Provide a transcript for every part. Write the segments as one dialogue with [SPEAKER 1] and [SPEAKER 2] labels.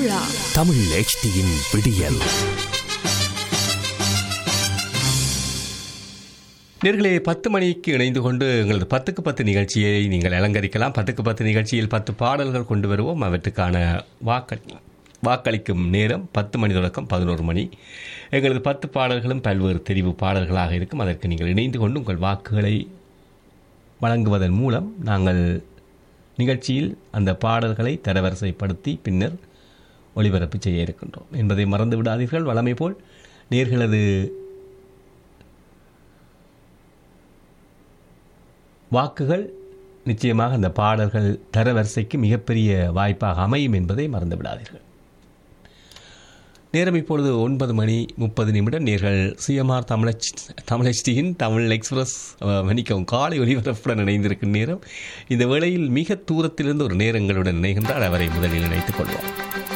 [SPEAKER 1] திருவிழா
[SPEAKER 2] தமிழ் HDயின் விடியல் நேர்களே பத்து மணிக்கு இணைந்து கொண்டு எங்களது பத்துக்கு பத்து நிகழ்ச்சியை நீங்கள் அலங்கரிக்கலாம் பத்துக்கு பத்து நிகழ்ச்சியில் பத்து பாடல்கள் கொண்டு வருவோம் அவற்றுக்கான வாக்களி வாக்களிக்கும் நேரம் பத்து மணி தொடக்கம் பதினோரு மணி எங்களது பத்து பாடல்களும் பல்வேறு தெரிவு பாடல்களாக இருக்கும் அதற்கு நீங்கள் இணைந்து கொண்டு உங்கள் வாக்குகளை வழங்குவதன் மூலம் நாங்கள் நிகழ்ச்சியில் அந்த பாடல்களை தரவரிசைப்படுத்தி பின்னர் ஒளிபரப்பு செய்ய இருக்கின்றோம் என்பதை மறந்து விடாதீர்கள் வழமை போல் நேர்களது வாக்குகள் நிச்சயமாக அந்த பாடல்கள் தரவரிசைக்கு மிகப்பெரிய வாய்ப்பாக அமையும் என்பதை மறந்து விடாதீர்கள் நேரம் இப்பொழுது ஒன்பது மணி முப்பது நிமிடம் நேர்கள் சிஎம்ஆர் தமிழ் தமிழச்சியின் தமிழ் எக்ஸ்பிரஸ் அஹ், மன்னிக்கவும் காலை ஒலிபரப்புடன் இணைந்திருக்கும் நேரம் இந்த வேளையில் மிக தூரத்திலிருந்து ஒரு நேரங்களுடன் இணைகின்றார் அவரை முதலில் இணைத்துக் கொள்வோம்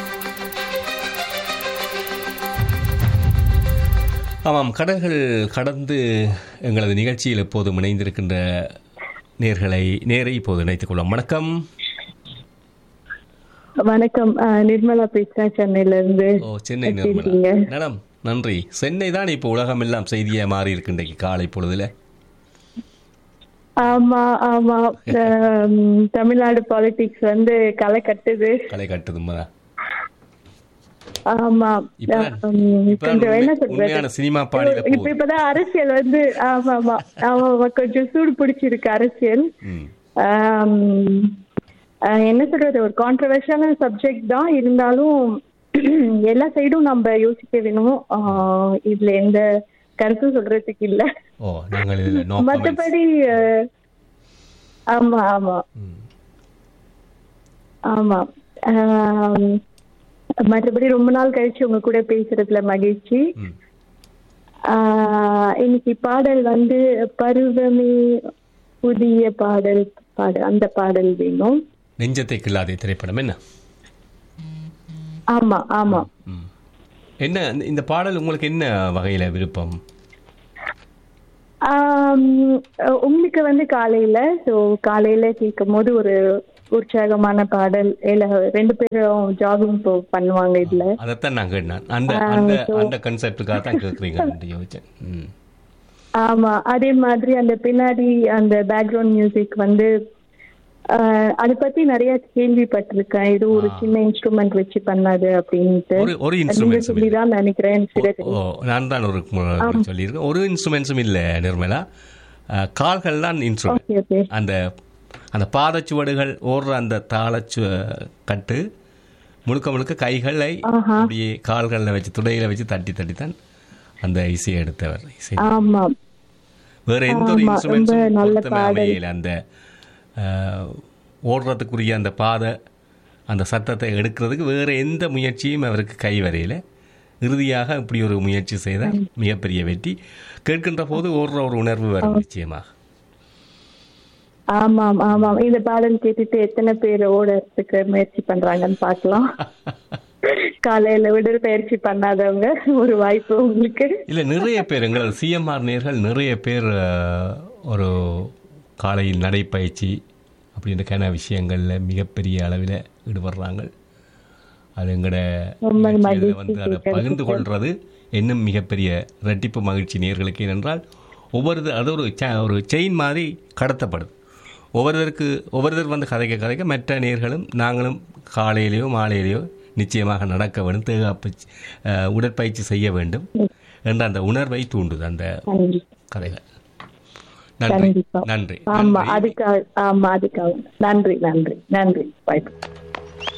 [SPEAKER 2] ஆமாம் கடல்கள் கடந்து எங்களது நிகழ்ச்சியில் எப்போதும் இணைந்திருக்கின்ற நேர்களை நேரை இப்போது இணைத்துக் கொள்வோம் வணக்கம்
[SPEAKER 3] வணக்கம் ஆஹ் நிர்மலா பேசுறேன் சென்னையில இருந்து
[SPEAKER 2] ஓ சென்னை
[SPEAKER 3] எப்படி
[SPEAKER 2] நிர்மலா
[SPEAKER 3] இருக்கீங்க?
[SPEAKER 2] மேடம் நன்றி சென்னை தான் இப்போ உலகம் எல்லாம் செய்தியா மாறி இருக்கு இன்றைக்கு காலை பொழுதுல
[SPEAKER 3] ஆமா ஆமா ஆம், தமிழ்நாடு பாலிடிக்ஸ் வந்து களை கட்டுது
[SPEAKER 2] களை கட்டுதுமா
[SPEAKER 3] ஆமா
[SPEAKER 2] இப்பதான்
[SPEAKER 3] ஆம்,
[SPEAKER 2] இப்பதான்
[SPEAKER 3] கொஞ்சம் என்ன
[SPEAKER 2] உண்மை- உண்மையான
[SPEAKER 3] சொல்றது
[SPEAKER 2] சினிமா பாடியில
[SPEAKER 3] இப்ப
[SPEAKER 2] போகுது
[SPEAKER 3] இப்பதான் அரசியல் வந்து ஆமா ஆமா ஆமா ஆமா, கொஞ்சம் சூடு பிடிச்சிருக்கு அரசியல்
[SPEAKER 2] ம்.
[SPEAKER 3] ஆம், ஆஹ் என்ன சொல்றது ஒரு கான்ட்ரவர்ஷியலான சப்ஜெக்ட் தான் இருந்தாலும் எல்லா சைடும் நம்ம யோசிக்க வேணும் ஆஹ் இதுல எந்த கருத்தும் சொல்றதுக்கு இல்ல
[SPEAKER 2] ஓ நாங்கள் இதுல no comments.
[SPEAKER 3] மத்தபடி அஹ், ஆமா ஆமா
[SPEAKER 2] ம்.
[SPEAKER 3] ஆமா ஆம், மற்றபடி ரொம்ப நாள் கழிச்சு உங்க கூட பேசுறதுல மகிழ்ச்சி
[SPEAKER 2] ம்.
[SPEAKER 3] ஆஹ், இன்னைக்கு பாடல் வந்து பருவமே புதிய பாடல் பாடல் அந்த பாடல் வேணும்
[SPEAKER 2] நெஞ்சத்தை கில்லாதே திரைப்படம் என்ன
[SPEAKER 3] ஆமா ஆமா
[SPEAKER 2] ம். என்ன இந்த- இந்த பாடல் உங்களுக்கு என்ன வகையில விருப்பம்
[SPEAKER 3] ஆம், உங்களுக்கு வந்து காலையில ஸோ காலையில கேட்கும் போது ஒரு உற்சாகமான பாடல் இல்ல ரெண்டு பேரும் ஜாகிங் பண்ணுவாங்க இதுல
[SPEAKER 2] அதைத்தான் நான் கேட்டேன் அந்த அந்த அந்த கன்செப்டுக்காக தான் கேட்குறீங்க யோசிச்சேன் ம்.
[SPEAKER 3] ஆமா அதே மாதிரி அந்த பின்னாடி அந்த பேக்ரவுண்ட் மியூசிக் வந்து ஆஹ், அதை பத்தி நிறைய கேள்விப்பட்டிருக்கேன் ஏதோ ஒரு சின்ன இன்ஸ்ட்ருமெண்ட் வச்சு பண்ணாது அப்படின்ட்டு
[SPEAKER 2] ஒரு ஒரு
[SPEAKER 3] நீங்க
[SPEAKER 2] இன்ஸ்ட்ருமெண்ட்ஸும் இல்லை
[SPEAKER 3] சொல்லிதான் நினைக்கிறேன் சில
[SPEAKER 2] ஓ நான் தான் ஒரு மு- சொல்லியிருக்கேன் ஒரு இன்ஸ்ட்ருமெண்ட்ஸும் இல்லை நிர்மலா அஹ், கால்கள் தான் இன்ஸ்ட்ருமெண்ட்
[SPEAKER 3] ஓகே ஓகே
[SPEAKER 2] அந்த அந்த பாதச்சுவடுகள் ஓடுற அந்த தாளச்சு கட்டு முழுக்க முழுக்க கைகளை அப்படியே கால்களில் வச்சு துடையில வச்சு தட்டி தட்டி தான் அந்த இசையை எடுத்தவர் இசை
[SPEAKER 3] ஆமா
[SPEAKER 2] வேற எந்த ஒரு
[SPEAKER 3] ஆமா,
[SPEAKER 2] இன்ஸ்ட்ருமெண்ட்ஸும்
[SPEAKER 3] ரொம்ப நல்ல
[SPEAKER 2] பொருத்தமே
[SPEAKER 3] பாடல்.
[SPEAKER 2] அமையல அந்த அஹ், ஓடுறதுக்குரிய அந்த பாதை அந்த சத்தத்தை எடுக்கிறதுக்கு வேற எந்த முயற்சியும் அவருக்கு கை வரையில இறுதியாக இப்படி ஒரு முயற்சி செய்தால் மிகப்பெரிய வெற்றி கேட்கின்ற போது ஓடுற ஒரு உணர்வு வரும் நிச்சயமாக
[SPEAKER 3] ஆமாம் ஆமாம் இந்த பாடல் கேட்டுட்டு எத்தனை பேர் ஓடறதுக்கு முயற்சி பண்றாங்கன்னு பார்க்கலாம் காலையில உடற்பயிற்சி பண்ணாதவங்க ஒரு வாய்ப்பு உங்களுக்கு
[SPEAKER 2] இல்லை நிறைய பேர் எங்களது சிஎம்ஆர் நேர்கள் நிறைய பேர் அஹ், ஒரு காலையில் நடைப்பயிற்சி அப்படின்றக்கான விஷயங்களில் மிகப்பெரிய அளவில் ஈடுபடுறாங்க அது எங்களோட
[SPEAKER 3] ரொம்ப
[SPEAKER 2] நிகழ்ச்சிகள்ல
[SPEAKER 3] மகிழ்ச்சி
[SPEAKER 2] வந்து அதை பகிர்ந்து கொள்வது இன்னும் மிகப்பெரிய ரெட்டிப்பு மகிழ்ச்சி நேர்களுக்கு ஏனென்றால் ஒவ்வொரு அது ஒரு செ- ஒரு செயின் மாதிரி கடத்தப்படுது ஒவ்வொருத்தருக்கு ஒவ்வொருத்தர் வந்து கதைக்க கதைக்க மற்ற நேர்களும் நாங்களும் காலையிலேயோ மாலையிலேயோ நிச்சயமாக நடக்க வேண்டும் தேகாப்பு அஹ், உடற்பயிற்சி செய்ய வேண்டும் என்ற அந்த உணர்வை தூண்டுது அந்த
[SPEAKER 3] நன்றி
[SPEAKER 2] கதைகள் நன்றி
[SPEAKER 3] கண்டிப்பா
[SPEAKER 2] நன்றி
[SPEAKER 3] ஆமா
[SPEAKER 2] நன்றி.
[SPEAKER 3] அதுக்காக ஆமா அதுக்காக நன்றி நன்றி நன்றி வாய்ப்பு